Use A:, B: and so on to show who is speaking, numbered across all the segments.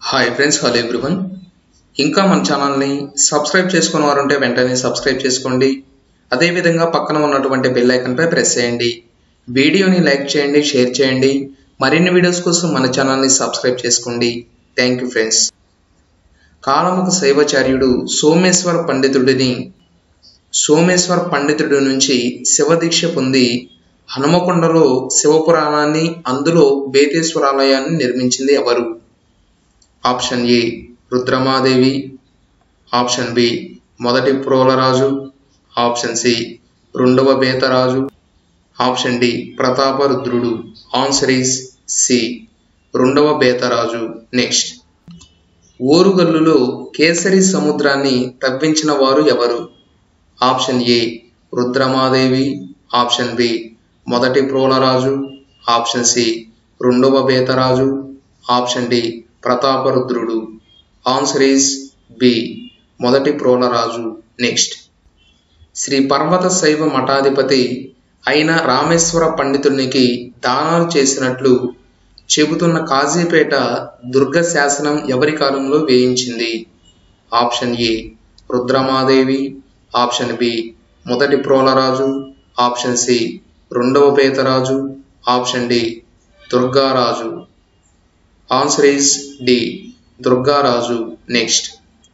A: hi friends hello everyone ఇంకా మన ఛానల్ని సబ్స్క్రైబ్ చేసుకున్న వారు ఉంటే వెంటనే సబ్స్క్రైబ్ చేసుకోండి అదేవిధంగా పక్కన ఉన్నటువంటి బెల్ ఐకన్పై ప్రెస్ చేయండి వీడియోని లైక్ చేయండి షేర్ చేయండి మరిన్ని వీడియోస్ కోసం మన ఛానల్ని సబ్స్క్రైబ్ చేసుకోండి థ్యాంక్ యూ ఫ్రెండ్స్ కాలముఖ శైవాచార్యుడు సోమేశ్వర పండితుడిని సోమేశ్వర పండితుడి నుంచి శివదీక్ష పొంది హనుమకొండలో శివపురాణాన్ని అందులో బేతేశ్వరాలయాన్ని నిర్మించింది ఎవరు option A Rudramadevi option B మొదటి ప్రోలరాజు ఆప్షన్ సి రెండవ బేతరాజు ఆప్షన్ డి ప్రతాపరుద్రుడు ఆన్సర్ ఈస్ సి రెండవ బేతరాజు నెక్స్ట్ ఓరుగల్లులో కేసరి సముద్రాన్ని తవ్వించిన వారు ఎవరు option A Rudramadevi option B మొదటి ప్రోలరాజు ఆప్షన్ సి రెండవ బేతరాజు ఆప్షన్ డి ప్రతాపరుద్రుడు ఆన్సర్ ఈస్ బి మొదటి ప్రోలరాజు నెక్స్ట్ శ్రీ పర్వత శైవ మఠాధిపతి అయిన రామేశ్వర పండితునికి దానాలు చేసినట్లు చెబుతున్న కాజీపేట దుర్గ శాసనం ఎవరి కాలంలో వేయించింది option A Rudramadevi option B మొదటి ప్రోలరాజు ఆప్షన్ సి రెండవ Petaraju option D Durgaraju answer is D Durgaraju next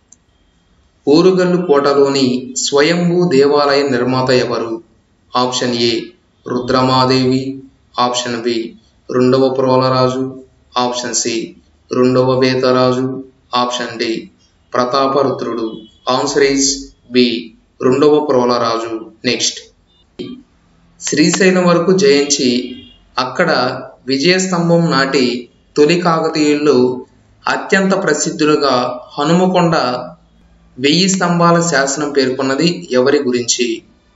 A: Urugallu కోటలోని స్వయంభూ దేవాలయ నిర్మాత ఎవరు option A Rudramadevi option B రెండవ ప్రోలరాజు ఆప్షన్ సి రెండవ బేతరాజు ఆప్షన్ డి ప్రతాపరుద్రుడు ఆన్సర్ ఈస్ బి రెండవ ప్రోలరాజు నెక్స్ట్ శ్రీశైలం వరకు జయించి అక్కడ విజయస్తంభం నాటి తొలి కాకతీయుల్లో అత్యంత ప్రసిద్ధులుగా హనుమకొండ వెయ్యి స్తంభాల శాసనం పేర్కొన్నది ఎవరి గురించి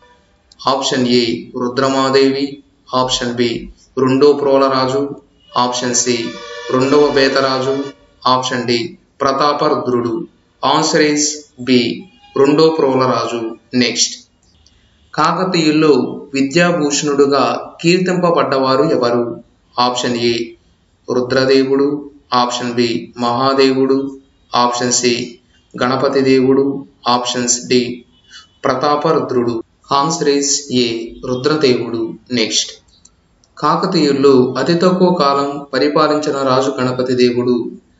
A: option A Rudramadevi option B రెండో ప్రోలరాజు ఆప్షన్ సి రెండవ బేతరాజు ఆప్షన్ డి ప్రతాపరుద్రుడు ఆన్సర్ ఈస్ బి రెండో ప్రోలరాజు నెక్స్ట్ కాకతీయుల్లో విద్యాభూషణుడుగా కీర్తింపబడ్డవారు ఎవరు ఆప్షన్ ఏ రుద్రదేవుడు ఆప్షన్ బి మహాదేవుడు ఆప్షన్ సి గణపతి దేవుడు ఆప్షన్స్ డి ప్రతాపరుద్రుడు ఆన్సర్ ఈస్ ఏ రుద్రదేవుడు నెక్స్ట్ కాకతీయుల్లో అతి తక్కువ కాలం పరిపాలించిన రాజు గణపతి దేవుడు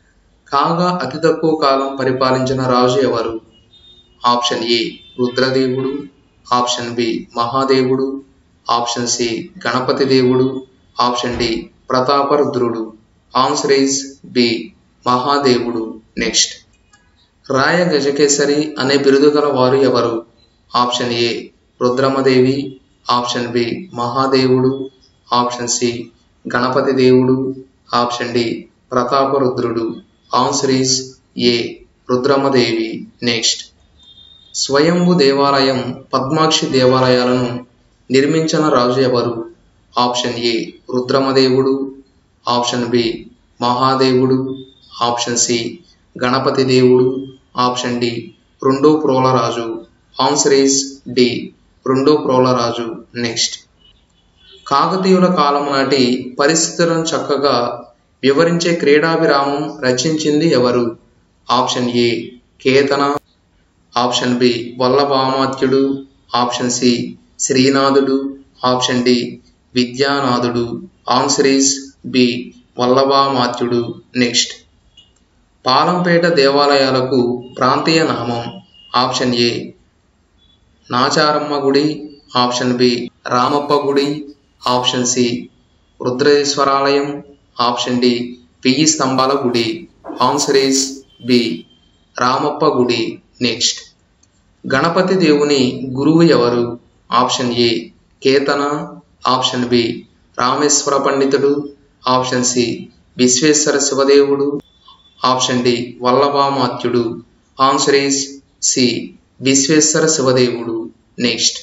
A: కాగా అతి తక్కువ కాలం పరిపాలించిన రాజు ఎవరు ఆప్షన్ ఏ రుద్రదేవుడు ఆప్షన్ బి మహాదేవుడు ఆప్షన్ సి గణపతి దేవుడు ఆప్షన్ డి ప్రతాపరుద్రుడు ఆన్సర్ ఈస్ బి మహాదేవుడు నెక్స్ట్ రాయ గజకేసరి అనే బిరుదు గల వారు ఎవరు option A Rudramadevi option B మహాదేవుడు ఆప్షన్ సి గణపతి దేవుడు ఆప్షన్ డి ప్రతాపరుద్రుడు answer is A Rudramadevi next Swayambhu దేవాలయం పద్మాక్షి దేవాలయాలను నిర్మించిన రాజు ఎవరు ఆప్షన్ ఏ రుద్రమదేవుడు ఆప్షన్ బి మహాదేవుడు ఆప్షన్ సి గణపతి దేవుడు ఆప్షన్ డి రెండో ప్రోలరాజు ఆన్సర్ ఈస్ డి రెండో ప్రోలరాజు నెక్స్ట్ కాకతీయుల కాలం నాటి పరిస్థితులను చక్కగా వివరించే క్రీడాభిరామం రచించింది ఎవరు option A Ketana option B వల్లభామాత్యుడు ఆప్షన్ సి శ్రీనాథుడు ఆప్షన్ డి విద్యానాథుడు ఆన్సర్ ఈస్ బి వల్లభామాత్యుడు నెక్స్ట్ పాలంపేట దేవాలయాలకు ప్రాంతీయ నామం ఆప్షన్ ఏ నాచారమ్మ గుడి ఆప్షన్ బి రామప్ప గుడి ఆప్షన్ సి రుద్రేశ్వరాలయం ఆప్షన్ డి వెయ్యి స్తంభాల గుడి ఆన్సర్ ఈస్ బి రామప్ప గుడి నెక్స్ట్ గణపతి దేవుని గురువు ఎవరు option A Ketana option B Rameshwara పండితుడు ఆప్షన్ సి విశ్వేశ్వర శివదేవుడు ఆప్షన్ డి వల్లభామాత్యుడు ఆన్సర్ ఈస్ సి విశ్వేశ్వర శివదేవుడు నెక్స్ట్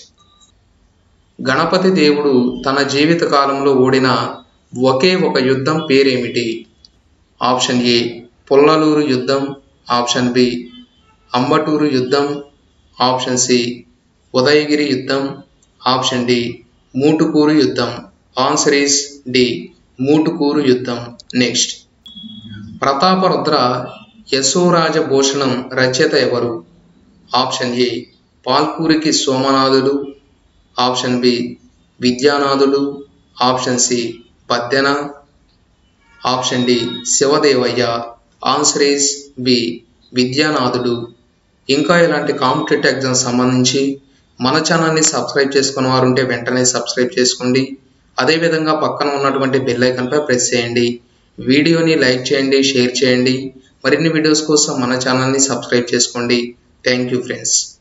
A: గణపతి దేవుడు తన జీవిత కాలంలో ఓడిన ఒకే ఒక యుద్ధం పేరేమిటి ఆప్షన్ ఏ పుల్లలూరు యుద్ధం ఆప్షన్ బి అంబటూరు యుద్ధం ఆప్షన్ సి ఉదయగిరి యుద్ధం ఆప్షన్ డి మూటుకూరు యుద్ధం ఆన్సర్ ఈస్ డి మూటుకూరు యుద్ధం నెక్స్ట్ ప్రతాపరుద్ర యశోరాజ భూషణం రచయిత ఎవరు ఆప్షన్ ఏ పాల్కూరికి సోమనాథుడు ఆప్షన్ బి విద్యానాథుడు option C Paddena option D Shivadevayya answer is B విద్యానాథుడు ఇంకా ఇలాంటి కాంపిటేటివ్ ఎగ్జామ్ సంబంధించి మన ఛానల్ని సబ్స్క్రైబ్ చేసుకున్న వారు ఉంటే వెంటనే సబ్స్క్రైబ్ చేసుకోండి అదేవిధంగా పక్కన ఉన్నటువంటి బెల్ ఐకాన్పై ప్రెస్ చేయండి వీడియోని లైక్ చేయండి షేర్ చేయండి మరిన్ని వీడియోస్ కోసం మన ఛానల్ని సబ్స్క్రైబ్ చేసుకోండి థ్యాంక్ యూ ఫ్రెండ్స్